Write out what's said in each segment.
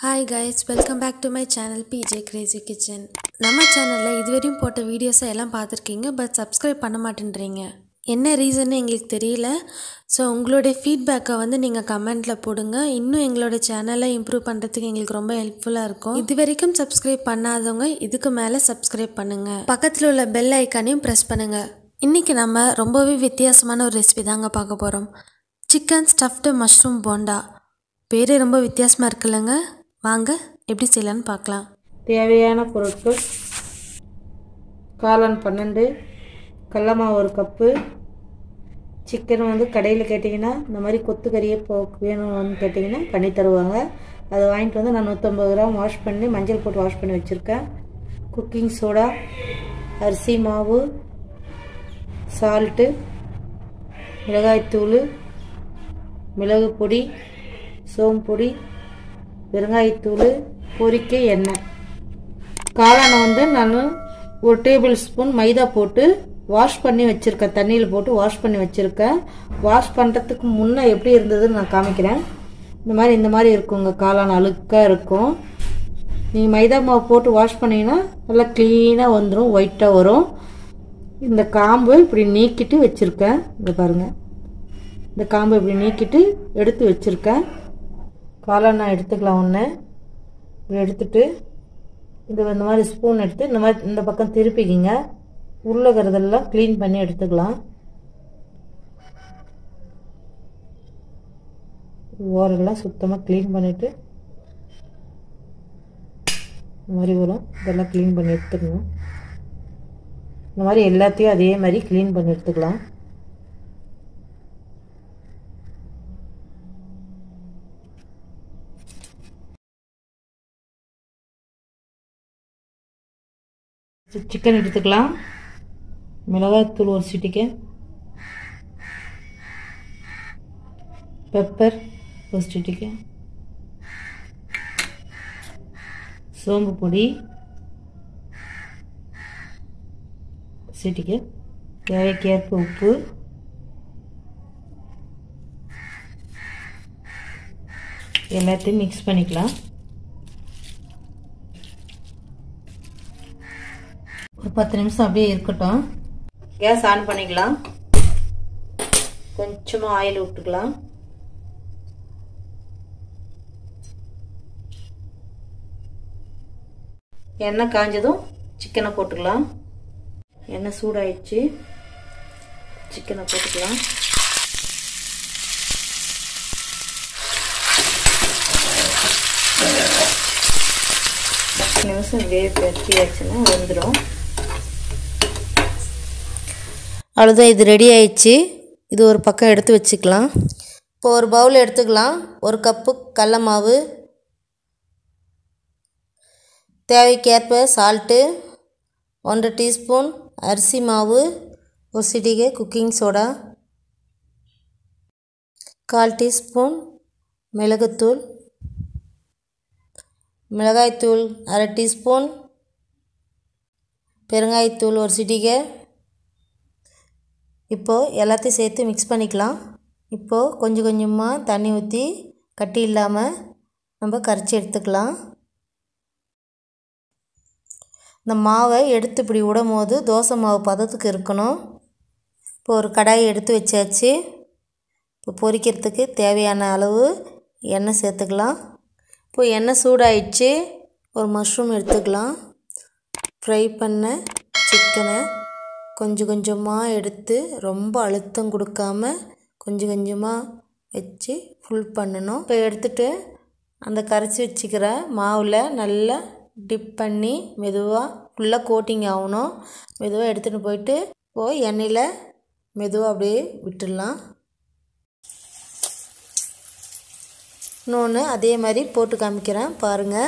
hi guys welcome back to my channel PJ crazy kitchen நம்ம சேனலில் இதுவரையும் போட்ட வீடியோஸை எல்லாம் பார்த்துருக்கீங்க பட் சப்ஸ்கிரைப் பண்ண மாட்டேன்றீங்க என்ன ரீசன்னு எங்களுக்கு தெரியல ஸோ உங்களுடைய ஃபீட்பேக்கை வந்து நீங்கள் கமெண்ட்டில் போடுங்க இன்னும் எங்களோட சேனலை இம்ப்ரூவ் பண்ணுறதுக்கு எங்களுக்கு ரொம்ப ஹெல்ப்ஃபுல்லாக இருக்கும் இது வரைக்கும் சப்ஸ்கிரைப் பண்ணாதவங்க இதுக்கு மேலே சப்ஸ்கிரைப் பண்ணுங்கள் பக்கத்தில் உள்ள பெல் ஐக்கானையும் ப்ரெஸ் பண்ணுங்கள் இன்றைக்கி நம்ம ரொம்பவே வித்தியாசமான ஒரு ரெசிபி தாங்க பார்க்க போகிறோம் சிக்கன் ஸ்டஃப்டு மஷ்ரூம் போண்டா பேரே ரொம்ப வித்தியாசமாக இருக்குல்லங்க வாங்க எப்படி செய்யலான்னு பார்க்கலாம் தேவையான பொருட்கள் காளான் பன்னெண்டு கடல மாவு ஒரு கப்பு சிக்கன் வந்து கடையில் கேட்டிங்கன்னா இந்த மாதிரி கொத்து கறியை போ வேணும்னு கேட்டிங்கன்னா பண்ணி தருவாங்க அதை வாங்கிட்டு வந்து நான் நூற்றம்பது கிராம் வாஷ் பண்ணி மஞ்சள் போட்டு வாஷ் பண்ணி வச்சுருக்கேன் குக்கிங் சோடா அரிசி மாவு சால்ட்டு மிளகாய்த்தூள் மிளகு பொடி சோம்பு பொடி பெருங்காயத்தூள் பொரிக்க எண்ணெய் காளானை வந்து நான் ஒரு டேபிள் ஸ்பூன் மைதா போட்டு வாஷ் பண்ணி வச்சுருக்கேன் தண்ணியில் போட்டு வாஷ் பண்ணி வச்சுருக்கேன் வாஷ் பண்ணுறதுக்கு முன்னே எப்படி இருந்ததுன்னு நான் காமிக்கிறேன் இந்த மாதிரி இந்த மாதிரி இருக்குங்க காளான் அழுக்காக இருக்கும் நீங்கள் மைதா மாவு போட்டு வாஷ் பண்ணிங்கன்னா நல்லா க்ளீனாக வந்துடும் ஒயிட்டாக வரும் இந்த காம்பு இப்படி நீக்கிட்டு வச்சுருக்கேன் இங்கே பாருங்கள் இந்த காம்பை இப்படி நீக்கிட்டு எடுத்து வச்சுருக்கேன் காளான் எடுத்துக்கலாம் ஒன்று இப்படி எடுத்துட்டு இது இந்த மாதிரி ஸ்பூன் எடுத்து இந்த மாதிரி இந்த பக்கம் திருப்பிக்கிங்க உள்ள இருக்கிறதெல்லாம் க்ளீன் பண்ணி எடுத்துக்கலாம் ஓரெல்லாம் சுத்தமாக க்ளீன் பண்ணிவிட்டு இந்த மாதிரி வரும் இதெல்லாம் க்ளீன் பண்ணி எடுத்துக்கணும் இந்த மாதிரி எல்லாத்தையும் அதே மாதிரி க்ளீன் பண்ணி எடுத்துக்கலாம் சிக்கன் எடுத்துக்கலாம் மிளகாய்த்தூள் ஒரு சிட்டிக்கு பெப்பர் ஒரு சிட்டிக்கு சோம்பு பொடி சிட்டிக்கு தேவைக்கேற்ப உப்பு எல்லாத்தையும் மிக்ஸ் பண்ணிக்கலாம் ஒரு பத்து நிமிஷம் அப்படியே இருக்கட்டும் கேஸ் ஆன் பண்ணிக்கலாம் கொஞ்சமாக ஆயில் விட்டுக்கலாம் எண்ணெய் காஞ்சதும் சிக்கனை போட்டுக்கலாம் எண்ணெய் சூடாயிடுச்சு சிக்கனை போட்டுக்கலாம் பத்து நிமிஷம் வேக பற்றியாச்சுன்னா வந்துடும் அவ்வளோதான் இது ரெடி ஆயிடுச்சு இது ஒரு பக்கம் எடுத்து வச்சுக்கலாம் இப்போ ஒரு பவுல் எடுத்துக்கலாம் ஒரு கப்பு கடல மாவு தேவைக்கேற்ப சால்ட்டு ஒன்றரை டீஸ்பூன் அரிசி மாவு ஒரு சிட்டிகை குக்கிங் சோடா கால் டீஸ்பூன் மிளகுத்தூள் மிளகாய்த்தூள் அரை டீஸ்பூன் பெருங்காயத்தூள் ஒரு சிட்டிகை இப்போது எல்லாத்தையும் சேர்த்து மிக்ஸ் பண்ணிக்கலாம் இப்போது கொஞ்சம் கொஞ்சமாக தண்ணி ஊற்றி கட்டி இல்லாமல் நம்ம கரைச்சி எடுத்துக்கலாம் இந்த மாவை எடுத்து இப்படி விடும் போது தோசை மாவு பதத்துக்கு இருக்கணும் இப்போ ஒரு கடாயை எடுத்து வச்சாச்சு இப்போ பொரிக்கிறதுக்கு தேவையான அளவு எண்ணெய் சேர்த்துக்கலாம் இப்போ எண்ணெய் சூடாயிடுச்சு ஒரு மஷ்ரூம் எடுத்துக்கலாம் ஃப்ரை பண்ண சிக்கனை கொஞ்சம் கொஞ்சமாக எடுத்து ரொம்ப அழுத்தம் கொடுக்காம கொஞ்சம் கொஞ்சமாக வச்சு ஃபுல் பண்ணணும் இப்போ எடுத்துட்டு அந்த கரைச்சி வச்சுக்கிற மாவில் நல்லா டிப் பண்ணி மெதுவாக ஃபுல்லாக கோட்டிங் ஆகணும் மெதுவாக எடுத்துகிட்டு போயிட்டு இப்போது எண்ணெயில் மெதுவாக அப்படியே விட்டுடலாம் இன்னொன்று அதே மாதிரி போட்டு காமிக்கிறேன் பாருங்கள்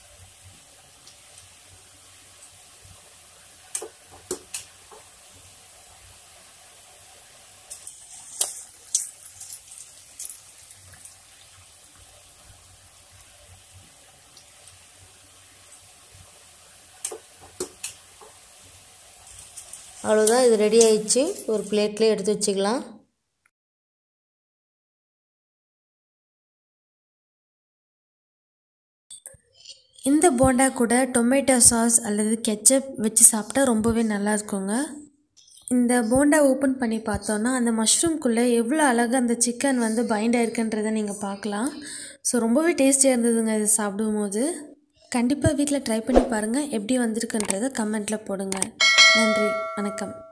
அவ்வளோதான் இது ரெடி ஆயிடுச்சு ஒரு பிளேட்லேயே எடுத்து வச்சுக்கலாம் இந்த போண்டா கூட டொமேட்டோ சாஸ் அல்லது கெச்சப் வச்சு சாப்பிட்டா ரொம்பவே நல்லா இருக்குங்க இந்த போண்டா ஓப்பன் பண்ணி பார்த்தோன்னா அந்த மஷ்ரூம்குள்ளே எவ்வளோ அழகாக அந்த சிக்கன் வந்து பைண்ட் ஆயிருக்குன்றதை நீங்கள் பார்க்கலாம் ஸோ ரொம்பவே டேஸ்டியாக இருந்ததுங்க இது சாப்பிடும்போது கண்டிப்பாக வீட்டில் ட்ரை பண்ணி பாருங்கள் எப்படி வந்திருக்குன்றதை கமெண்ட்டில் போடுங்க நன்றி வணக்கம்